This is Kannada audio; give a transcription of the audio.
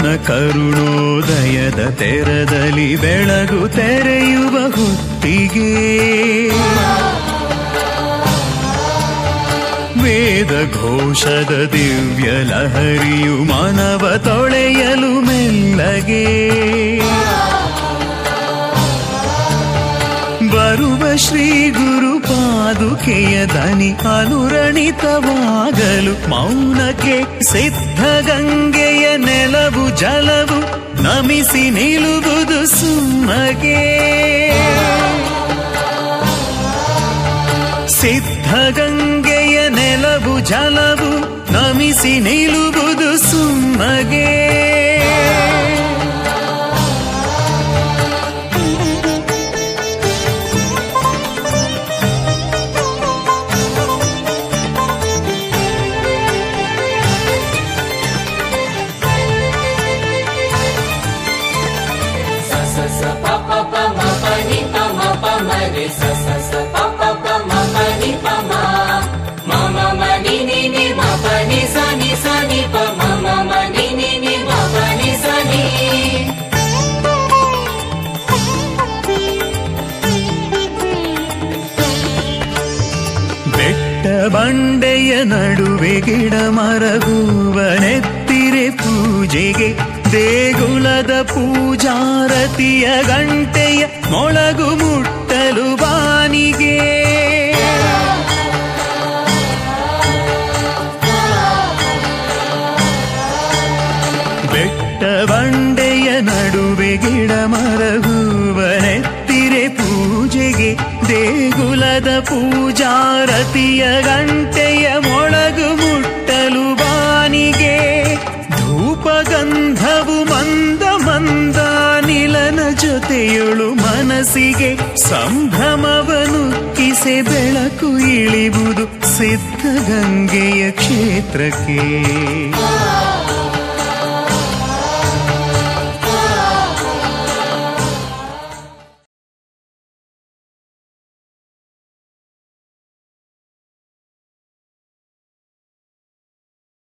ಜ್ಞಾನ ಕರುಣೋದಯದ ತೆರದಲ್ಲಿ ಬೆಳಗು ತೆರೆಯುವ ಹೊತ್ತಿಗೆ ವೇದ ಘೋಷದ ದಿವ್ಯ ಲಹರಿಯು ಮಾನವ ತೊಳೆಯಲು ಮೆಲ್ಲಗೆ ಬರುವ ಶ್ರೀ ಗುರು ಪಾದುಕೆಯ ದನಿ ಅನುರಣಿತವಾಗಲು ಮೌನಕ್ಕೆ ಸಿದ್ಧ ಗಂಗೆಯ ನೆಲವು ಜಲವು ನಮಿಸಿ ನಿಲ್ಲುವುದು ಸುಮ್ಮಗೆ ಸಿದ್ಧ ಗಂಗೆಯ ನೆಲವು ಜಲವು ನಮಿಸಿ ನಿಲ್ಲುವುದು ಸುಮ್ಮಗೆ sa sa sa pa pa pa ma pa ni pa ma pa ma re sa sa sa pa pa pa ma pa ni pa ma ma ma ma ni ni ni ma pa ni sa ni sa ni pa ma ma ma ni ni ni ma pa ni sa ni ಬೆಟ್ಟ ಬಂಡೆಯ ನಡುವೆ ಗಿಡ ಮರಗುವನೆತ್ತಿರೆ ಪೂಜೆಗೆ ದೇಗುಲದ ಪೂಜಾರತಿಯ ಗಂಟೆಯ ಮೊಳಗು ಮುಟ್ಟಲು ಬಾನಿಗೆ ಬೆಟ್ಟ ಬಂಡೆಯ ನಡುವೆ ಗಿಡ ಮರಗುವನೆತ್ತಿರೆ ಪೂಜೆಗೆ ದೇಗುಲದ ಪೂಜಾರತಿಯ ಗಂಟೆಯ ಮೊಳಗು ಮುಟ್ಟಲು ಬಾನಿಗೆ ಧೂಪಗಂಧವು ಮಂದ ಮಂದ ನಿಲನ ಜೊತೆಯೊಳು ಮನಸ್ಸಿಗೆ ಸಂಭ್ರಮವನು ಕಿಸೆ ಬೆಳಕು ಇಳಿಬುದು ಸಿದ್ಧ ಗಂಗೆಯ ಕ್ಷೇತ್ರಕ್ಕೆ